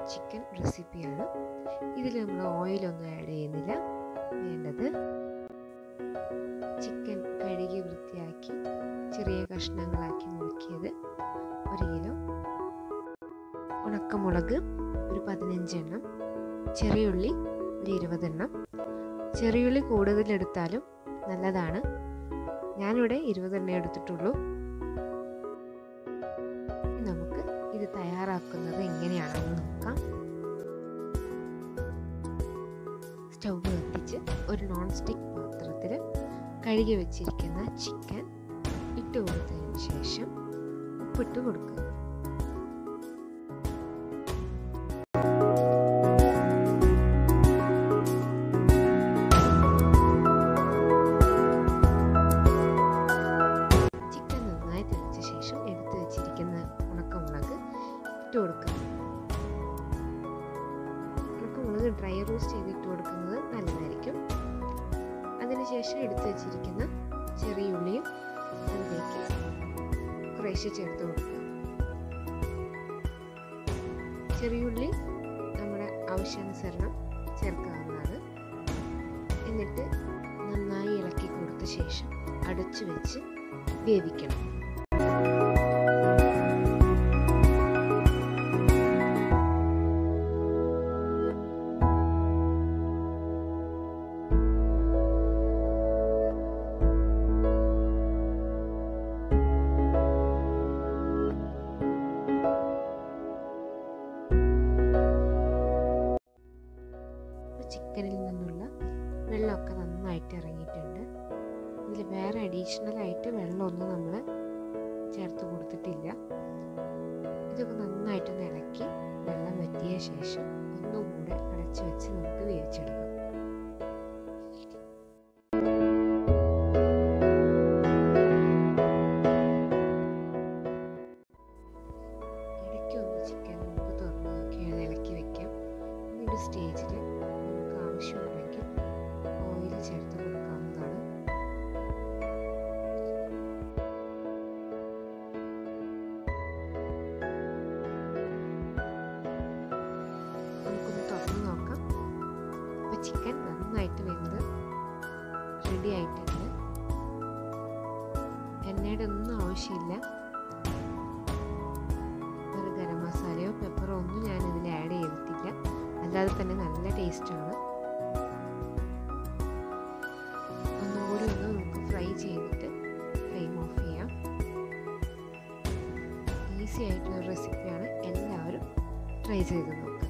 chicken റെസിപ്പിയാണ് ഇതിൽ നമ്മൾ ഓയിലൊന്നും ആഡ് ചെയ്യുന്നില്ല വേണ്ടത് ചിക്കൻ കഴുകി വൃത്തിയാക്കി ചെറിയ കഷ്ണങ്ങളാക്കി നുറുക്കിയത് ഒരു കിലോ ഉണക്കമുളക് ഒരു പതിനഞ്ചെണ്ണം ചെറിയുള്ളി ഒരു ഇരുപതെണ്ണം ചെറിയുള്ളി കൂടുതലെടുത്താലും നല്ലതാണ് ഞാനിവിടെ ഇരുപതെണ്ണ എടുത്തിട്ടുള്ളൂ നമുക്ക് ഇത് തയ്യാറാക്കുന്നത് എങ്ങനെയാണെന്ന് നോക്കാം സ്റ്റൗ കത്തിച്ച് ഒരു നോൺ സ്റ്റിക്ക് പാത്രത്തിൽ കഴുകി വെച്ചിരിക്കുന്ന ചിക്കൻ ഇട്ട് കൊടുത്തതിന് ശേഷം ഉപ്പിട്ട് കൊടുക്കുക ചിക്കൻ നന്നായി തിളച്ച ശേഷം എടുത്തു വെച്ചിരിക്കുന്ന ഉണക്കമുളക് ഇട്ട് കൊടുക്കുക ഉണക്കമുളക് ഡ്രൈ റോസ്റ്റ് ചെയ്തിട്ട് കൊടുക്കുന്നത് നല്ലതായിരിക്കും അതിനുശേഷം എടുത്തു വെച്ചിരിക്കുന്ന ചെറിയ ഉള്ളിയും അതിലേക്ക് കുറേശ്ശെ ചേർത്ത് കൊടുക്കുക ചെറിയുള്ളി നമ്മുടെ ആവശ്യാനുസരണം ചേർക്കാവുന്നതാണ് എന്നിട്ട് നന്നായി ഇളക്കി കൊടുത്ത ശേഷം അടച്ചു വെച്ച് വേവിക്കണം ചിക്കനിൽ നിന്നുള്ള വെള്ളമൊക്കെ നന്നായിട്ട് ഇറങ്ങിയിട്ടുണ്ട് ഇതിൽ വേറെ അഡീഷണൽ ആയിട്ട് വെള്ളമൊന്നും നമ്മൾ ചേർത്ത് കൊടുത്തിട്ടില്ല ഇതൊക്കെ നന്നായിട്ടൊന്ന് ഇളക്കി വെള്ളം വറ്റിയ ശേഷം ഒന്നും കൂടെ അടച്ചു വെച്ച് നമുക്ക് വേവിച്ചെടുക്കാം ഇടയ്ക്ക് ഒന്ന് ചിക്കൻ നമുക്ക് തുറന്ന് നോക്കി അത് ഇളക്കി വെക്കാം ഈ ഒരു സ്റ്റേജിൽ നമുക്ക് ആവശ്യമുണ്ടെങ്കിൽ ഓയിൽ ചേർത്ത് കൊടുക്കാവുന്നതാണ് നമുക്കൊന്ന് തുറന്ന് നോക്കാം അപ്പോൾ ചിക്കൻ നന്നായിട്ട് വെന്ത് റെഡി ആയിട്ടുണ്ട് എണ്ണയുടെ ഒന്നും ആവശ്യമില്ല ഒരു ഗരം മസാലയോ പെപ്പറോ ഒന്നും ഞാൻ ഇതിൽ ആഡ് ചെയ്തിട്ടില്ല അല്ലാതെ തന്നെ നല്ല ടേസ്റ്റാണ് ഒന്നുകൂടി ഒന്ന് നമുക്ക് ഫ്രൈ ചെയ്തിട്ട് ഫ്ലെയിം ഓഫ് ചെയ്യാം ഈസി ആയിട്ടുള്ള റെസിപ്പിയാണ് എല്ലാവരും ട്രൈ ചെയ്ത് നോക്കുക